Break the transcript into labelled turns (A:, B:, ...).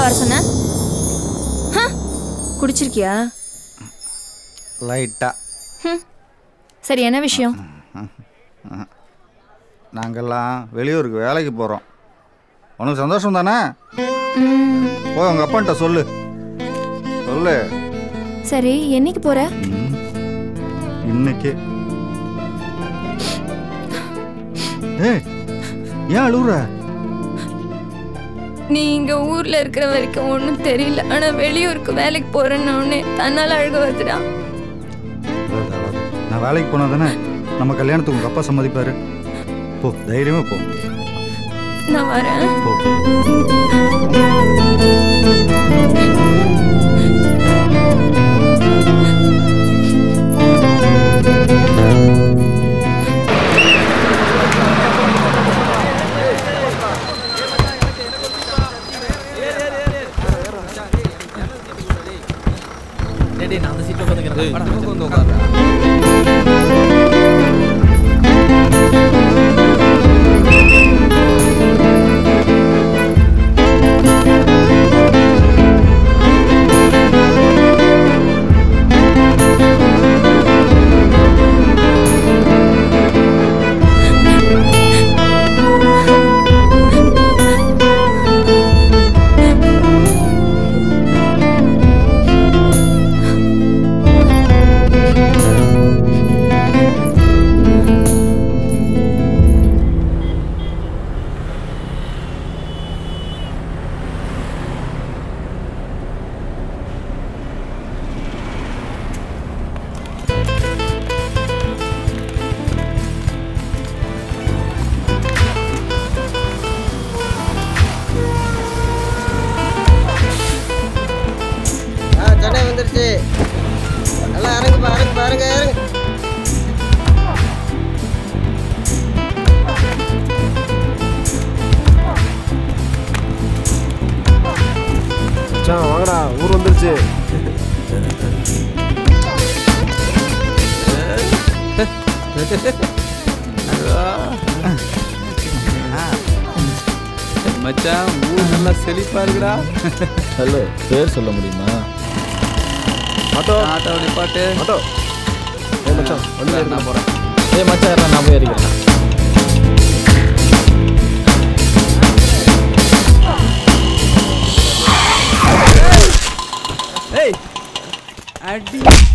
A: வர சொன்ன ஹ? குடிச்சிருக்கியா
B: லைட்டா
A: ஹம். சரி என்ன விஷயம்
B: நாங்கெல்லாம் வெளியூருக்கு வேலைக்கு போகிறோம் உனக்கு சந்தோஷம் தானே
A: ம்,
B: போய் உங்கள் அப்பான்ட்ட சொல்லு சொல்லு
A: சரி என்னைக்கு போற
B: இன்னைக்கு ஏய் ஏன் அழுகுற
A: நீ இங்க ஊர்ல இருக்கிற வரைக்கும் ஒன்றும் தெரியல ஆனா வெளியூருக்கு வேலைக்கு போறேன்னு உடனே தன்னால அழுக வருதுடா
B: அழாத, அழாத. நான் வேலைக்கு போனா தானே நம்ம கல்யாணத்துக்கு உங்கள் அப்பா சம்மதிப்பாரு போ தைரியமா போ
A: நான் வரேன்
B: போ
C: டேய் நான் அந்த சீட்ல உட்காந்துக்கிறேன் வந்து உட்காரு
D: ஆ சென்னை வந்துருச்சு நல்லா இறங்குப்பா இறங்கு பாருங்க இறங்கு
E: மச்சான் வாங்கடா ஊர் வந்துருச்சு
C: மச்சான் ஊர் நல்லா செழிப்பா இருக்குடா
F: ஹலோ பேர் சொல்ல முடியுமா
E: ஆட்டோ
C: ஆட்டோ நிப்பாட்டு
E: ஆட்டோ ஏ மச்சான் வந்து
C: நான் போறேன்
F: ஏய் மச்சான் இருடா, நான் போய் ஏறிக்கிறேன்
C: ஏய் அடி